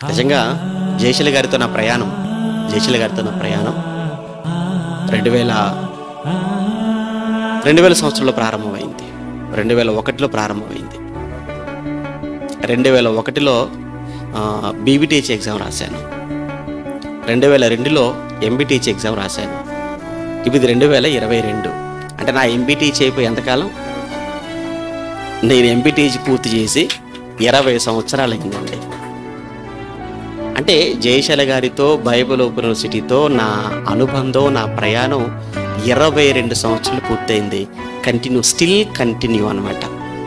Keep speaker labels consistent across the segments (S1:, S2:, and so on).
S1: నిజంగా జయశీల గారితో నా ప్రయాణం జయశీల గారితో నా ప్రయాణం రెండు వేల రెండు వేల సంవత్సరంలో ప్రారంభమైంది రెండు వేల ఒకటిలో ప్రారంభమైంది రెండు వేల ఒకటిలో బీబీటీహెచ్ ఎగ్జామ్ రాశాను రెండు వేల రెండులో ఎంబీటీహెచ్ ఎగ్జామ్ రాశాను ఇది రెండు వేల ఇరవై రెండు అంటే నా ఎంబీటీహెచ్ అయిపోయి ఎంతకాలం నేను ఎంబీటీహెచ్ పూర్తి చేసి ఇరవై సంవత్సరాలు అయిందండి అంటే జయశైల గారితో బైబిల్ ఓపెన్ యూనివర్సిటీతో నా అనుబంధం నా ప్రయాణం ఇరవై రెండు సంవత్సరాలు పూర్తయింది కంటిన్యూ స్టిల్ కంటిన్యూ అనమాట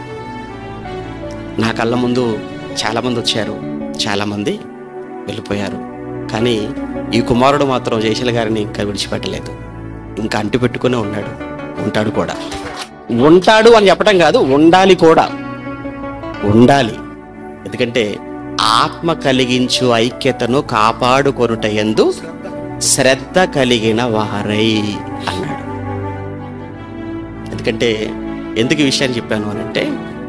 S1: నా కళ్ళ ముందు చాలామంది వచ్చారు చాలామంది వెళ్ళిపోయారు కానీ ఈ కుమారుడు మాత్రం జయశైల గారిని ఇంకా విడిచిపెట్టలేదు ఇంకా అంటి పెట్టుకునే ఉన్నాడు ఉంటాడు కూడా ఉంటాడు అని చెప్పడం కాదు ఉండాలి కూడా ఉండాలి ఎందుకంటే ఆత్మ కలిగించు ఐక్యతను కాపాడుకొనుట ఎందు శ్రద్ధ కలిగిన వారై అన్నాడు ఎందుకంటే ఎందుకు ఈ విషయాన్ని చెప్పాను అని అంటే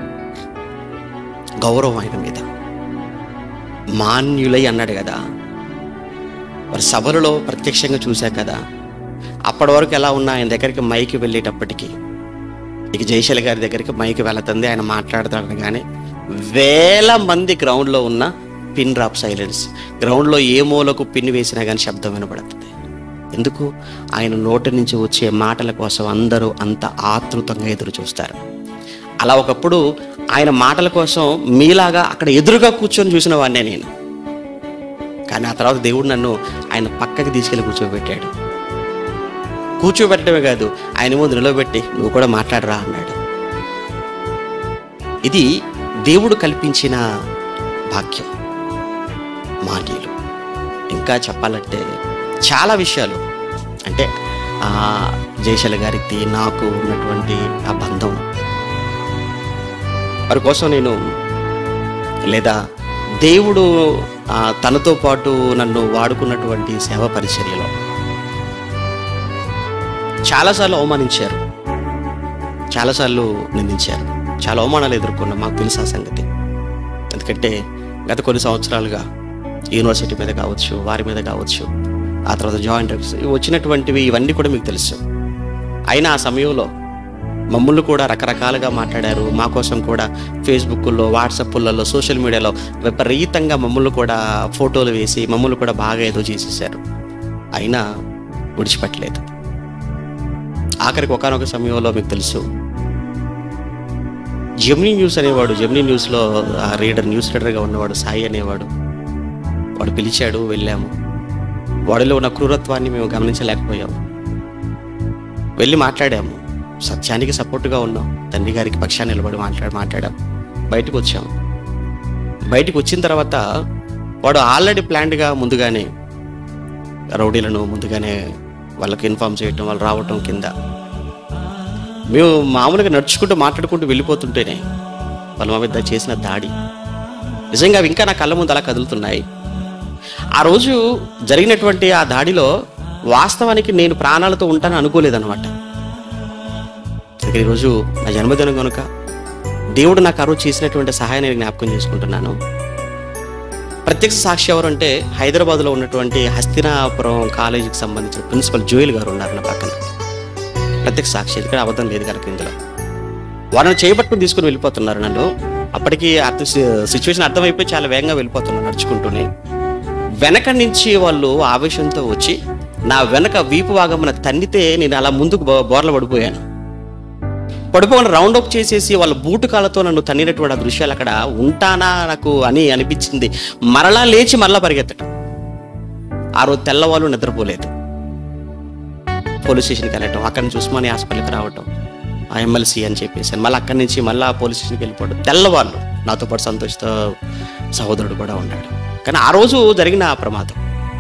S1: గౌరవం ఆయన మీద మాన్యులై అన్నాడు కదా మరి సభలలో ప్రత్యక్షంగా చూశా కదా అప్పటి వరకు ఎలా ఉన్నా ఆయన దగ్గరికి మైకి వెళ్ళేటప్పటికి ఇక జయశైల గారి దగ్గరికి మైకి వెళుతుంది ఆయన మాట్లాడుతాడు కానీ వేల మంది గ్రౌండ్లో ఉన్న పిన్ డ్రాప్ సైలెన్స్ గ్రౌండ్లో ఏ మూలకు పిన్ వేసినా కానీ శబ్దం వినబడుతుంది ఎందుకు ఆయన నోటి నుంచి వచ్చే మాటల కోసం అందరూ అంత ఆతృతంగా ఎదురు చూస్తారు అలా ఒకప్పుడు ఆయన మాటల కోసం మీలాగా అక్కడ ఎదురుగా కూర్చొని చూసిన వాడినే నేను కానీ ఆ తర్వాత దేవుడు నన్ను ఆయన పక్కకి తీసుకెళ్ళి కూర్చోబెట్టాడు కూర్చోబెట్టడమే కాదు ఆయన ముందు నిలబెట్టి నువ్వు కూడా మాట్లాడరా అన్నాడు ఇది దేవుడు కల్పించిన భాగ్యం మాన్యులు ఇంకా చెప్పాలంటే చాలా విషయాలు అంటే ఆ జయశైల గారికి నాకు ఉన్నటువంటి ఆ బంధం వారి కోసం నేను లేదా దేవుడు ఆ, తనతో పాటు నన్ను వాడుకున్నటువంటి సేవ పరిచర్యలో చాలాసార్లు అవమానించారు చాలాసార్లు నిందించారు చాలా అవమానాలు ఎదుర్కొన్నాం మాకు తెలుసు ఆ సంగతి ఎందుకంటే గత కొన్ని సంవత్సరాలుగా యూనివర్సిటీ మీద కావచ్చు వారి మీద కావచ్చు ఆ తర్వాత జాయింట్ వచ్చినటువంటివి ఇవన్నీ కూడా మీకు తెలుసు అయినా ఆ సమయంలో మమ్మల్ని కూడా రకరకాలుగా మాట్లాడారు మా కోసం కూడా ఫేస్బుక్లో వాట్సాప్లలో సోషల్ మీడియాలో విపరీతంగా మమ్మల్ని కూడా ఫోటోలు వేసి మమ్మల్ని కూడా బాగా ఏదో చేసేసారు అయినా విడిచిపెట్టలేదు ఆఖరికి ఒకనొక సమయంలో మీకు తెలుసు జెమినీ న్యూస్ అనేవాడు జెమినీ న్యూస్లో ఆ రీడర్ న్యూస్ రీడర్గా ఉన్నవాడు సాయి అనేవాడు వాడు పిలిచాడు వెళ్ళాము వాడిలో ఉన్న క్రూరత్వాన్ని మేము గమనించలేకపోయాము వెళ్ళి మాట్లాడాము సత్యానికి సపోర్టుగా ఉన్నాం తండ్రి గారికి పక్షాన్ని నిలబడి మాట్లాడి మాట్లాడాం బయటకు వచ్చాం బయటకు వచ్చిన తర్వాత వాడు ఆల్రెడీ ప్లాన్డ్గా ముందుగానే రౌడీలను ముందుగానే వాళ్ళకి ఇన్ఫామ్ చేయటం వాళ్ళు రావటం కింద మేము మామూలుగా నడుచుకుంటూ మాట్లాడుకుంటూ వెళ్ళిపోతుంటేనే వాళ్ళ మా మీద చేసిన దాడి నిజంగా అవి ఇంకా నా కళ్ళ ముందు అలా కదులుతున్నాయి ఆ రోజు జరిగినటువంటి ఆ దాడిలో వాస్తవానికి నేను ప్రాణాలతో ఉంటానని అనుకోలేదన్నమాట అందుకని ఈరోజు నా జన్మదినం కనుక దేవుడు నాకు ఆ రోజు చేసినటువంటి సహాయం నేను జ్ఞాపకం చేసుకుంటున్నాను ప్రత్యక్ష సాక్షి ఎవరు అంటే హైదరాబాద్లో ఉన్నటువంటి హస్తినాపురం కాలేజీకి సంబంధించిన ప్రిన్సిపల్ జోయల్ గారు ఉన్నారు నా పక్కన ప్రత్యక్ష సాక్షి ఇక్కడ అబద్ధం లేదు కనుక ఇందులో వాళ్ళని చేయబట్టుకుని తీసుకుని వెళ్ళిపోతున్నారు నన్ను అప్పటికి అర్థ సిచ్యువేషన్ అర్థమైపోయి చాలా వేగంగా వెళ్ళిపోతున్నాను నడుచుకుంటూనే వెనక నుంచి వాళ్ళు ఆవేశంతో వచ్చి నా వెనక వీపు భాగమున తన్నితే నేను అలా ముందుకు బో- బోర్ల పడిపోయాను పడిపోయిన రౌండ్ అప్ చేసేసి వాళ్ళ బూటు కాళ్ళతో నన్ను తన్నినటువంటి ఆ దృశ్యాలు అక్కడ ఉంటానా నాకు అని అనిపించింది మరలా లేచి మరలా పరిగెత్తటం ఆ రోజు తెల్లవాళ్ళు నిద్రపోలేదు పోలీస్ స్టేషన్కి వెళ్ళటం అక్కడి నుంచి ఉస్మానియా హాస్పిటల్కి రావటం ఆ ఎమ్మెల్సీ అని చెప్పేసి మళ్ళీ అక్కడి నుంచి మళ్ళీ ఆ పోలీస్ స్టేషన్కి వెళ్ళిపోవడం తెల్లవాళ్ళు నాతో పాటు సంతోష్తో సహోదరుడు కూడా ఉన్నాడు కానీ ఆ రోజు జరిగిన ఆ ప్రమాదం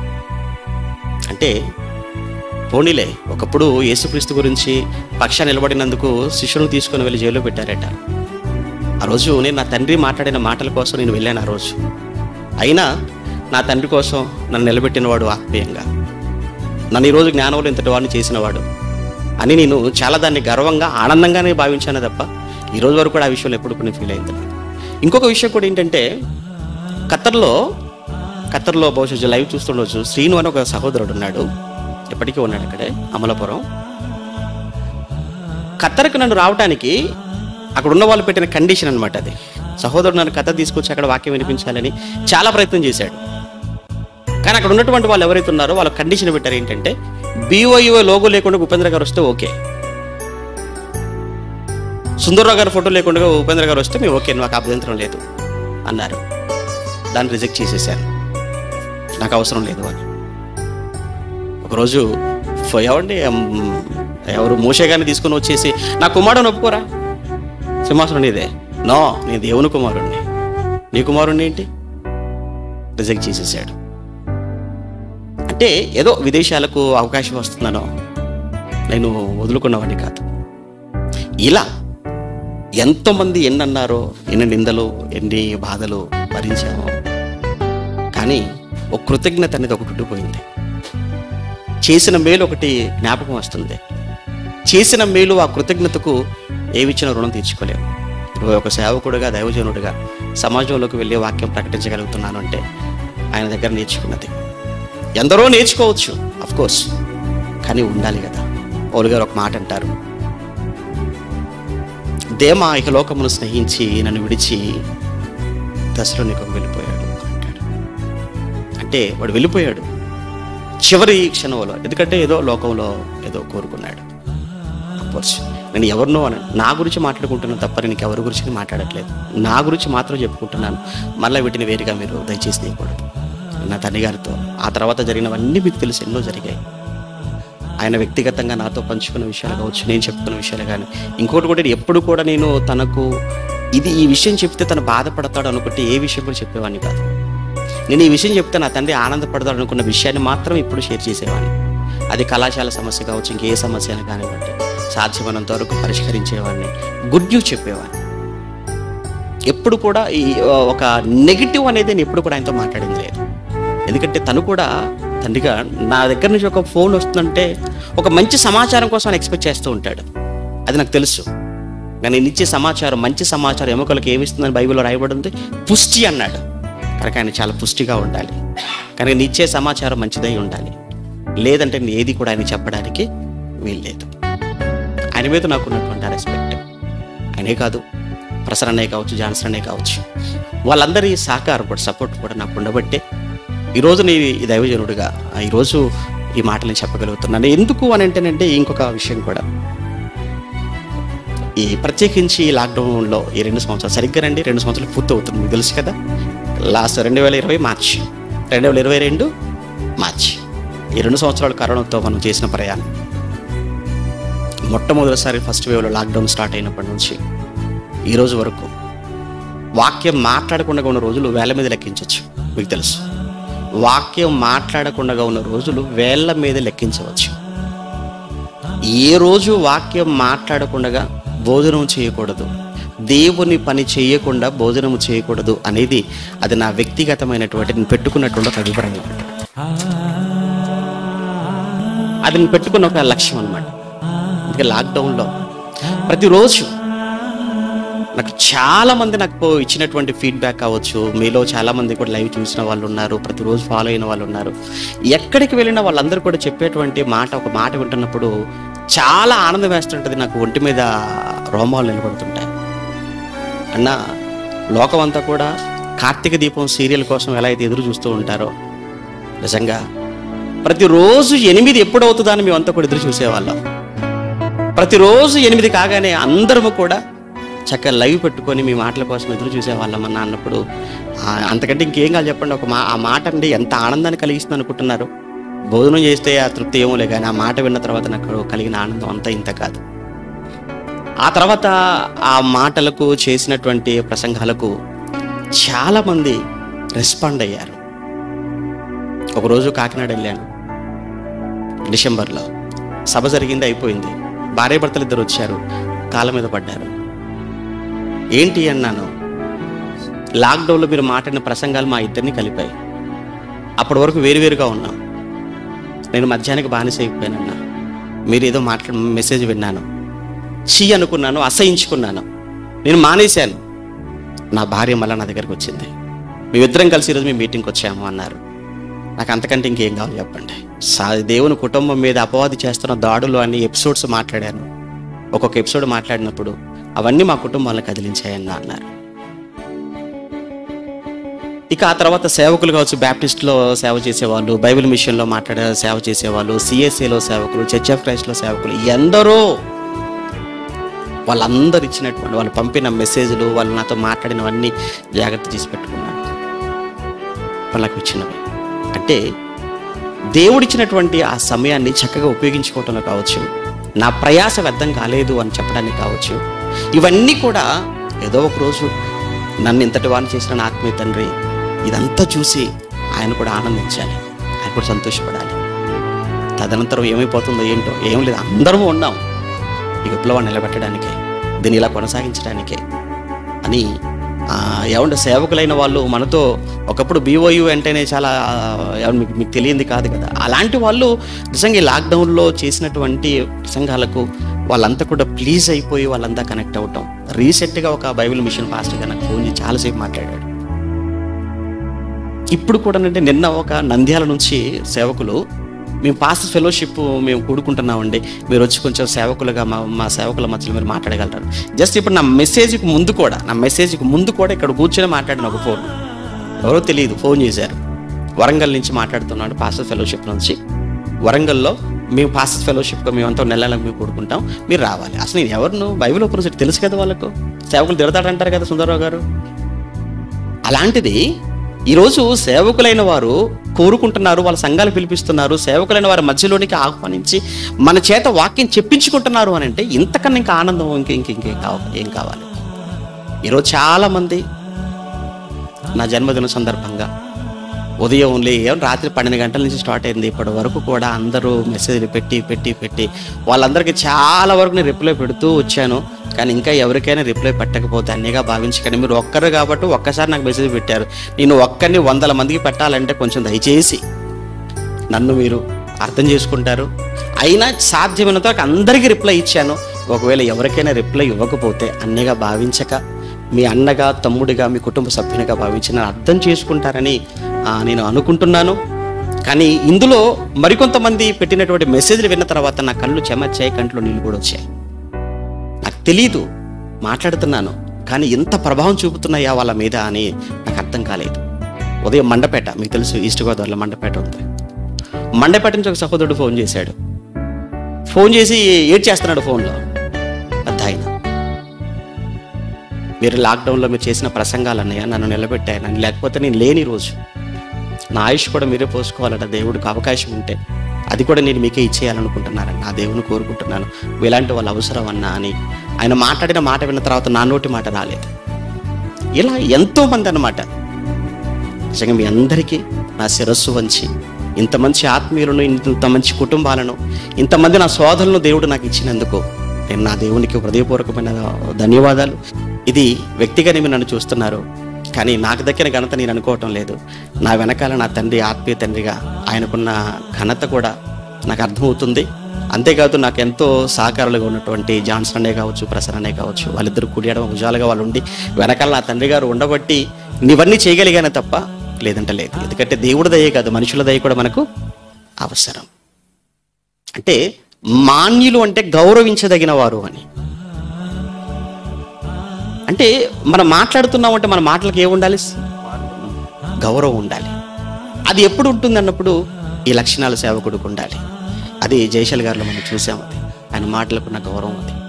S1: అంటే పోనీలే ఒకప్పుడు యేసుక్రీస్తు గురించి పక్ష నిలబడినందుకు శిష్యులను తీసుకొని వెళ్ళి జైల్లో పెట్టారట ఆ రోజు నేను నా తండ్రి మాట్లాడిన మాటల కోసం నేను వెళ్ళాను ఆ రోజు అయినా నా తండ్రి కోసం నన్ను నిలబెట్టినవాడు ఆత్మీయంగా నన్ను ఈరోజు జ్ఞానంలో ఇంతటి వాడిని చేసినవాడు అని నేను చాలా దాన్ని గర్వంగా ఆనందంగానే భావించాను తప్ప ఈ రోజు వరకు కూడా ఆ విషయంలో ఎప్పుడు కొన్ని ఫీల్ అయింది ఇంకొక విషయం కూడా ఏంటంటే ఖత్తర్లో ఖత్తర్లో బహుశా లైవ్ చూస్తుండొచ్చు శ్రీను అని ఒక సహోదరుడు ఉన్నాడు ఇప్పటికీ ఉన్నాడు అక్కడే అమలాపురం ఖత్తర్కు నన్ను రావడానికి అక్కడ ఉన్న వాళ్ళు పెట్టిన కండిషన్ అనమాట అది సహోదరుడు నన్ను కథ తీసుకొచ్చి అక్కడ వాక్యం వినిపించాలని చాలా ప్రయత్నం చేశాడు కానీ అక్కడ ఉన్నటువంటి వాళ్ళు ఎవరైతే ఉన్నారో వాళ్ళ కండిషన్ పెట్టారు ఏంటంటే బీఓఈఓ లోగో లేకుండా ఉపేంద్ర గారు వస్తే ఓకే సుందర్రావు గారి ఫోటో లేకుండా ఉపేంద్ర గారు వస్తే మేము ఓకే నాకు అభ్యంతరం లేదు అన్నారు దాన్ని రిజెక్ట్ చేసేసాను నాకు అవసరం లేదు అని ఒకరోజు ఫ- ఎవండి ఎం, ఎవరు మోషే గారిని తీసుకొని వచ్చేసి నా కుమారుడు ఒప్పుకోరా సింహాసనం నీదే నో నేను దేవుని కుమారుణ్ణి నీ కుమారుణ్ణి ఏంటి రిజెక్ట్ చేసేసాడు అంటే ఏదో విదేశాలకు అవకాశం వస్తుందనో నేను వదులుకున్నవాడిని కాదు ఇలా ఎంతోమంది ఎన్నన్నారో ఎన్ని నిందలు ఎన్ని బాధలు భరించామో కానీ ఒక కృతజ్ఞత అనేది ఒకటి ఉండిపోయింది చేసిన మేలు ఒకటి జ్ఞాపకం వస్తుంది చేసిన మేలు ఆ కృతజ్ఞతకు ఏమిచ్చిన రుణం తీర్చుకోలేము ఇప్పుడు ఒక సేవకుడుగా దైవజనుడిగా సమాజంలోకి వెళ్ళి వాక్యం ప్రకటించగలుగుతున్నాను అంటే ఆయన దగ్గర నేర్చుకున్నది ఎందరో నేర్చుకోవచ్చు అఫ్ కోర్స్ కానీ ఉండాలి కదా పౌలు గారు ఒక మాట అంటారు దేమ ఇహలోకమును స్నేహించి నన్ను విడిచి దశలో నీకు వెళ్ళిపోయాడు అంటాడు అంటే వాడు వెళ్ళిపోయాడు చివరి క్షణంలో ఎందుకంటే ఏదో లోకంలో ఏదో కోరుకున్నాడు కోర్స్ నేను ఎవరినో అని నా గురించి మాట్లాడుకుంటున్నాను తప్ప నేను ఎవరి గురించి మాట్లాడట్లేదు నా గురించి మాత్రం చెప్పుకుంటున్నాను మళ్ళీ వీటిని వేరుగా మీరు దయచేసి తీయకూడదు నా తండ్రి గారితో ఆ తర్వాత జరిగినవన్నీ మీకు తెలుసు ఎన్నో జరిగాయి ఆయన వ్యక్తిగతంగా నాతో పంచుకున్న విషయాలు కావచ్చు నేను చెప్పుకున్న విషయాలు కానీ ఇంకోటి కూడా ఎప్పుడు కూడా నేను తనకు ఇది ఈ విషయం చెప్తే తను బాధపడతాడు అనుకుంటే ఏ విషయం కూడా చెప్పేవాడిని కాదు నేను ఈ విషయం చెప్తే నా తండ్రి ఆనందపడతాడు అనుకున్న విషయాన్ని మాత్రం ఇప్పుడు షేర్ చేసేవాడిని అది కళాశాల సమస్య కావచ్చు ఇంకే సమస్య అయినా కానివ్వండి సాధ్యమైనంత వరకు పరిష్కరించేవాడిని గుడ్ న్యూస్ చెప్పేవాడిని ఎప్పుడు కూడా ఈ ఆ, ఒక నెగిటివ్ అనేది నేను ఎప్పుడు కూడా ఆయనతో మాట్లాడింది లేదు ఎందుకంటే తను కూడా తండ్రిగా నా దగ్గర నుంచి ఒక ఫోన్ వస్తుందంటే ఒక మంచి సమాచారం కోసం ఆయన ఎక్స్పెక్ట్ చేస్తూ ఉంటాడు అది నాకు తెలుసు కానీ నేను ఇచ్చే సమాచారం మంచి సమాచారం ఎముకలకు ఏమిస్తుందని బైబిల్లో రాయబడింది పుష్టి అన్నాడు కనుక ఆయన చాలా పుష్టిగా ఉండాలి కనుక నేను ఇచ్చే సమాచారం మంచిదై ఉండాలి లేదంటే నేను ఏది కూడా ఆయన చెప్పడానికి వీల్లేదు ఆయన మీద నాకు ఉన్నటువంటి రెస్పెక్ట్ ఆయనే కాదు ప్రసరణ అనే కావచ్చు జాన్సన్ అనే కావచ్చు వాళ్ళందరి సహకారం కూడా సపోర్ట్ కూడా నాకు ఉండబట్టే ఈరోజు నేను ఈ దైవజనుడిగా ఆ ఈరోజు ఈ మాటలు నేను చెప్పగలుగుతున్నాను ఎందుకు అని అంటేనంటే ఇంకొక విషయం కూడా ఈ ప్రత్యేకించి ఈ లాక్డౌన్లో ఈ రెండు సంవత్సరాలు సరిగ్గా రండి రెండు సంవత్సరాలు పూర్తి అవుతుంది మీకు తెలుసు కదా లాస్ట్ రెండు వేల ఇరవై మార్చ్ రెండు వేల ఇరవై రెండు మార్చ్ ఈ రెండు సంవత్సరాల కరోనాతో మనం చేసిన ప్రయాణం మొట్టమొదటిసారి ఫస్ట్ వేవ్లో లాక్డౌన్ స్టార్ట్ అయినప్పటి నుంచి ఈ రోజు వరకు వాక్యం మాట్లాడకుండా ఉన్న రోజులు వేల మీద లెక్కించవచ్చు మీకు తెలుసు వాక్యం మాట్లాడకుండా ఉన్న రోజులు వేళ్ల మీద లెక్కించవచ్చు ఏ రోజు వాక్యం మాట్లాడకుండా భోజనం చేయకూడదు దేవుని పని చేయకుండా భోజనం చేయకూడదు అనేది అది నా వ్యక్తిగతమైనటువంటి నేను పెట్టుకున్నటువంటి ఒక అభిప్రాయం అది నేను పెట్టుకున్న ఒక లక్ష్యం అనమాట అందుకే లాక్డౌన్లో ప్రతిరోజు నాకు చాలా మంది నాకు ఇచ్చినటువంటి ఫీడ్బ్యాక్ కావచ్చు మీలో చాలా మంది కూడా లైవ్ చూసిన వాళ్ళు ఉన్నారు ప్రతిరోజు ఫాలో అయిన వాళ్ళు ఉన్నారు ఎక్కడికి వెళ్ళినా వాళ్ళందరూ కూడా చెప్పేటువంటి మాట ఒక మాట వింటున్నప్పుడు చాలా ఆనందం వేస్తుంటుంది నాకు ఒంటి మీద రోమాలు నిలబడుతుంటాయి అన్న లోకం అంతా కూడా కార్తీక దీపం సీరియల్ కోసం ఎలా అయితే ఎదురు చూస్తూ ఉంటారో నిజంగా ప్రతిరోజు ఎనిమిది ఎప్పుడు అవుతుందా అని మేమంతా కూడా ఎదురు చూసేవాళ్ళం ప్రతిరోజు ఎనిమిది కాగానే అందరము కూడా చక్కగా లైవ్ పెట్టుకొని మీ మాటల కోసం ఎదురు చూసేవాళ్ళం అన్న అన్నప్పుడు ఆ, అంతకంటే ఇంకేం కాదు చెప్పండి ఒక మా ఆ మాట అండి ఎంత ఆనందాన్ని కలిగిస్తుంది అనుకుంటున్నారు భోజనం చేస్తే ఆ తృప్తి ఏమో లే కానీ ఆ మాట విన్న తర్వాత నాకు కలిగిన ఆనందం అంతా ఇంత కాదు ఆ తర్వాత ఆ మాటలకు చేసినటువంటి ప్రసంగాలకు చాలామంది రెస్పాండ్ అయ్యారు ఒకరోజు కాకినాడ వెళ్ళాను డిసెంబర్లో సభ జరిగింది అయిపోయింది భార్య భర్తలు ఇద్దరు వచ్చారు కాళ్ళ మీద పడ్డారు ఏంటి అన్నాను లాక్డౌన్లో మీరు మాట్లాడిన ప్రసంగాలు మా ఇద్దరిని కలిపాయి అప్పటి వరకు వేరువేరుగా ఉన్నాం నేను మధ్యాహ్నానికి బానిస అయిపోయానన్నా మీరు ఏదో మాట్లా మెసేజ్ విన్నాను చీ అనుకున్నాను అసహించుకున్నాను నేను మానేశాను నా భార్య మళ్ళీ నా దగ్గరకు వచ్చింది మేమిద్దరం కలిసి ఈరోజు మీ మీటింగ్కి వచ్చాము అన్నారు నాకు అంతకంటే ఇంకేం కావాలి చెప్పండి సా దేవుని కుటుంబం మీద అపవాది చేస్తున్న దాడులు అన్ని ఎపిసోడ్స్ మాట్లాడాను ఒక్కొక్క ఎపిసోడ్ మాట్లాడినప్పుడు అవన్నీ మా కుటుంబాలను కదిలించాయని అన్నారు ఇక ఆ తర్వాత సేవకులు కావచ్చు బ్యాప్టిస్ట్లో సేవ చేసేవాళ్ళు బైబిల్ మిషన్లో మాట్లాడే సేవ చేసేవాళ్ళు సిఎస్ఏలో సేవకులు చర్చ్ ఆఫ్ క్రైస్ట్లో సేవకులు ఎందరో వాళ్ళందరూ ఇచ్చినటువంటి వాళ్ళు పంపిన మెసేజ్లు వాళ్ళు నాతో మాట్లాడినవన్నీ జాగ్రత్త చేసి పెట్టుకున్నాను వాళ్ళకు ఇచ్చినవి అంటే దేవుడిచ్చినటువంటి ఆ సమయాన్ని చక్కగా ఉపయోగించుకోవటంలో కావచ్చు నా ప్రయాస వ్యర్థం కాలేదు అని చెప్పడానికి కావచ్చు ఇవన్నీ కూడా ఏదో ఒక రోజు నన్ను ఇంతటి వాడిని చేసిన నా ఆత్మీయ తండ్రి ఇదంతా చూసి ఆయన కూడా ఆనందించాలి ఆయన కూడా సంతోషపడాలి తదనంతరం ఏమైపోతుందో ఏంటో ఏం లేదు అందరం ఉన్నాం ఈ విప్లవాన్ని నిలబెట్టడానికే దీన్ని ఇలా కొనసాగించడానికే అని ఆ, ఏమంటే సేవకులైన వాళ్ళు మనతో ఒకప్పుడు బీఓయు అంటేనే చాలా ఆ, ఏమంటే మీకు మీకు తెలియంది కాదు కదా అలాంటి వాళ్ళు నిజంగా ఈ లాక్డౌన్లో చేసినటువంటి ప్రసంగాలకు వాళ్ళంతా కూడా ప్లీజ్ అయిపోయి వాళ్ళంతా కనెక్ట్ అవటం రీసెంట్గా ఒక బైబిల్ మిషన్ పాస్టర్గా నాకు ఫోన్ చేసి చాలాసేపు మాట్లాడాడు ఇప్పుడు కూడా అంటే నిన్న ఒక నంద్యాల నుంచి సేవకులు మేము పాస్ట్ ఫెలోషిప్ మేము కూడుకుంటున్నామండి మీరు వచ్చి కొంచెం సేవకులుగా మా మా సేవకుల మధ్యలో మీరు మాట్లాడగలుగుతారు జస్ట్ ఇప్పుడు నా మెసేజ్కి ముందు కూడా నా మెసేజ్కి ముందు కూడా ఇక్కడ కూర్చొని మాట్లాడిన ఒక ఫోన్ ఎవరో తెలియదు ఫోన్ చేశారు వరంగల్ నుంచి మాట్లాడుతున్నాడు పాస్టర్ ఫెలోషిప్ నుంచి వరంగల్లో మేము పాస్టర్ ఫెలోషిప్గా మేమంతా నెల నెలకు మేము కూడుకుంటాం మీరు రావాలి అసలు నేను ఎవరిను బైబిల్ ఓపెన్ తెలుసు కదా వాళ్ళకు సేవకులు తిడతాడంటారు కదా సుందరరావు గారు అలాంటిది ఈరోజు సేవకులైన వారు కోరుకుంటున్నారు వాళ్ళ సంఘాలు పిలిపిస్తున్నారు సేవకులైన వారి మధ్యలోనికి ఆహ్వానించి మన చేత వాక్యం చెప్పించుకుంటున్నారు అని అంటే ఇంతకన్నా ఇంకా ఆనందం ఇంక ఇంక ఇంకేం కావాలి ఏం కావాలి ఈరోజు చాలామంది నా జన్మదిన సందర్భంగా ఉదయం లేం రాత్రి పన్నెండు గంటల నుంచి స్టార్ట్ అయింది ఇప్పటి వరకు కూడా అందరూ మెసేజ్లు పెట్టి పెట్టి పెట్టి వాళ్ళందరికీ చాలా వరకు నేను రిప్లై పెడుతూ వచ్చాను కానీ ఇంకా ఎవరికైనా రిప్లై పెట్టకపోతే అన్నీగా భావించకండి మీరు ఒక్కరు కాబట్టి ఒక్కసారి నాకు మెసేజ్ పెట్టారు నేను ఒక్కరిని వందల మందికి పెట్టాలంటే కొంచెం దయచేసి నన్ను మీరు అర్థం చేసుకుంటారు అయినా సాధ్యమైనంత వరకు అందరికీ రిప్లై ఇచ్చాను ఒకవేళ ఎవరికైనా రిప్లై ఇవ్వకపోతే అన్నగా భావించక మీ అన్నగా తమ్ముడిగా మీ కుటుంబ సభ్యునిగా భావించి నన్ను అర్థం చేసుకుంటారని ఆ, నేను అనుకుంటున్నాను కానీ ఇందులో మరికొంతమంది పెట్టినటువంటి మెసేజ్లు విన్న తర్వాత నా కళ్ళు చెమర్చాయి కంట్లో నీళ్ళు కూడా వచ్చాయి నాకు తెలీదు మాట్లాడుతున్నాను కానీ ఎంత ప్రభావం చూపుతున్నాయా వాళ్ళ మీద అని నాకు అర్థం కాలేదు ఉదయం మండపేట మీకు తెలుసు ఈస్ట్ గోదావరిలో మండపేట ఉంది మండపేట నుంచి ఒక సహోదరుడు ఫోన్ చేశాడు ఫోన్ చేసి ఏడ్ చేస్తున్నాడు ఫోన్లో పెద్ద ఆయన మీరు లాక్డౌన్లో మీరు చేసిన ప్రసంగాలు అన్నయ్య నన్ను నిలబెట్టాయని లేకపోతే నేను లేని రోజు నా ఆయుష్ కూడా మీరే పోసుకోవాలట దేవుడికి అవకాశం ఉంటే అది కూడా నేను మీకే ఇచ్చేయాలనుకుంటున్నారని నా దేవుని కోరుకుంటున్నాను ఇలాంటి వాళ్ళ అవసరం అన్నా అని ఆయన మాట్లాడిన మాట విన్న తర్వాత నా నోటి మాట రాలేదు ఇలా ఎంతో మంది అన్నమాట నిజంగా మీ అందరికీ నా శిరస్సు వంచి ఇంత మంచి ఆత్మీయులను ఇంత మంచి కుటుంబాలను ఇంతమంది నా సోదరులను దేవుడు నాకు ఇచ్చినందుకు నేను నా దేవునికి హృదయపూర్వకమైన ధన్యవాదాలు ఇది వ్యక్తిగానే మీరు నన్ను చూస్తున్నారు కానీ నాకు దక్కిన ఘనత నేను అనుకోవటం లేదు నా వెనకాల నా తండ్రి ఆత్మీయ తండ్రిగా ఆయనకున్న ఘనత కూడా నాకు అర్థమవుతుంది అంతేకాదు నాకు ఎంతో సహకారులుగా ఉన్నటువంటి జాన్సన్ అనే కావచ్చు ప్రసన్న అనే కావచ్చు వాళ్ళిద్దరు కుడియడం భుజాలుగా వాళ్ళు ఉండి వెనకాల నా తండ్రి గారు ఉండబట్టి ఇవన్నీ చేయగలిగానే తప్ప లేదంటే లేదు ఎందుకంటే దేవుడి దయ కాదు మనుషుల దయ కూడా మనకు అవసరం అంటే మాన్యులు అంటే గౌరవించదగిన వారు అని అంటే మనం మాట్లాడుతున్నామంటే మన మాటలకు ఏముండాలి గౌరవం ఉండాలి అది ఎప్పుడు ఉంటుంది అన్నప్పుడు ఈ లక్షణాలు సేవకుడికి ఉండాలి అది జయశల్ గారిలో మనం చూసాం అది ఆయన మాటలకున్న గౌరవం అది